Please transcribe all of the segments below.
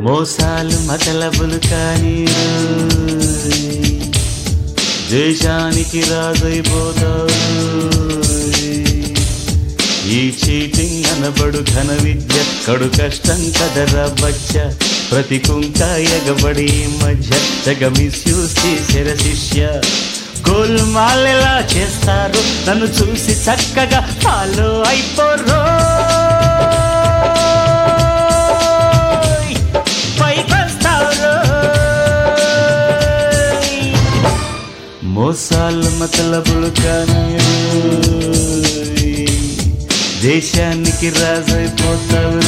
మోసాలు మతలబులు కానీ దేశానికి రాజైపోతావు ఈ చీటింగ్ అనబడు ఘన విద్య కడు కష్టం కదరా బచ్చ ప్రతి కుంక ఎగబడి ఈ మధ్య తెగ మిస్యూజ్ చేసిన శిష్య గోల్మాల్ ఎలా చేస్తారు నన్ను చూసి చక్కగా ఫాలో అయిపోరో మోసాలు మతలబులు కానీ దేశానికి రాజైపోతావు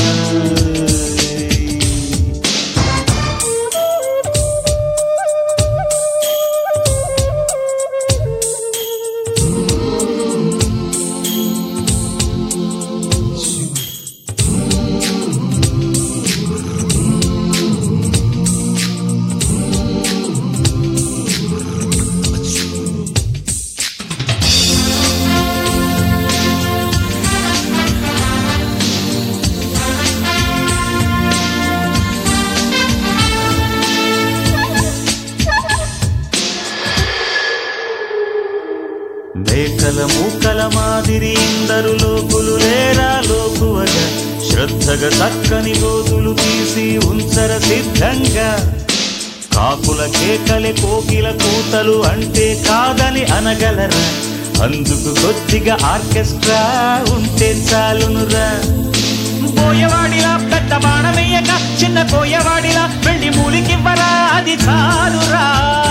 మేకల మూకల మాదిరి ఇందరు లోకులు లేరా లోకువగా శ్రద్ధగా చక్కని గోతులు తీసి ఉంచర సిద్ధంగా కాకుల కేకలే కోకిల కూతలు అంటే కాదని అనగలరా అందుకు కొద్దిగా ఆర్కెస్ట్రా ఉంటే చాలునురా పోయవాడిలా పెద్ద బాణమేయక చిన్న కోయవాడిలా వెళ్ళి మూలికివ్వరా అది చాలురా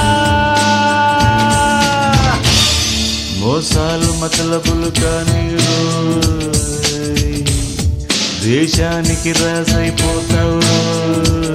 మోసాలు మతలబులు కానీ రోయ్. దేశానికి రాజైపోతావు రోయ్.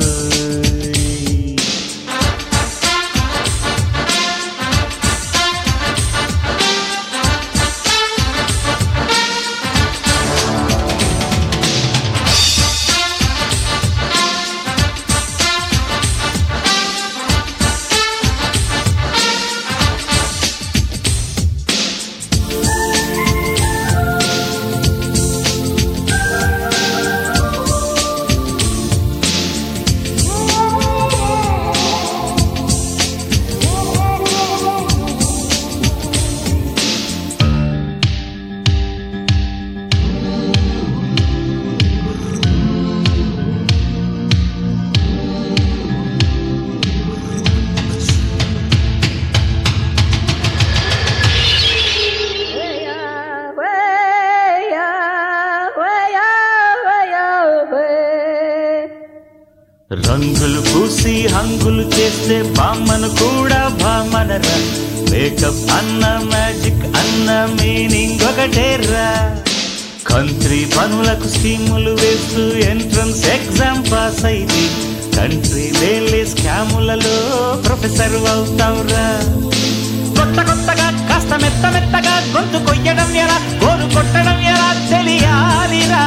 రంగులు పూసి హంగులు చేస్తే బామ్మను కూడా బామ్మనరా మేకప్ అన్న మ్యాజిక్ అన్న మీనింగ్ ఒకటేరా కంట్రీ పనులకు స్కీములు వేస్తూ ఎంట్రన్స్ ఎగ్జామ్ పాస్ అయింది కంట్రీ వేలే స్కాములలో ప్రొఫెసర్ అవుతావురా కొత్త కొత్తగా కాస్త మెత్త మెత్తగా గొంతు కొయ్యడం ఎలా గోరు కొట్టడం ఎలా తెలియాలిరా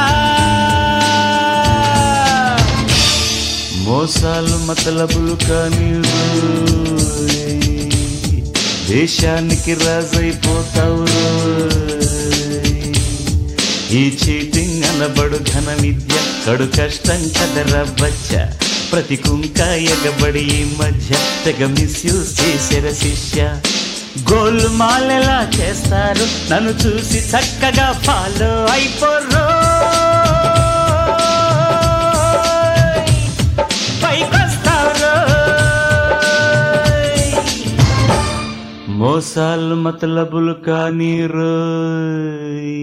మోసాలు మతలబులు కానీ రోయ్. దేశానికి రాజైపోతావు రోయ్. ఈ చీటింగ్ అనబడు ఘన విద్య కడు కష్టం కదరా బచ్చ ప్రతి కుంక ఎగబడి ఈ మధ్య తెగ మిస్యూజ్ చేసిన శిష్య గోల్ మాలెలా చేస్తారు నన్ను చూసి చక్కగా ఫాలో అయిపోరో పైకొస్తారో మోసాలు మతలబులు కానీ రోయ్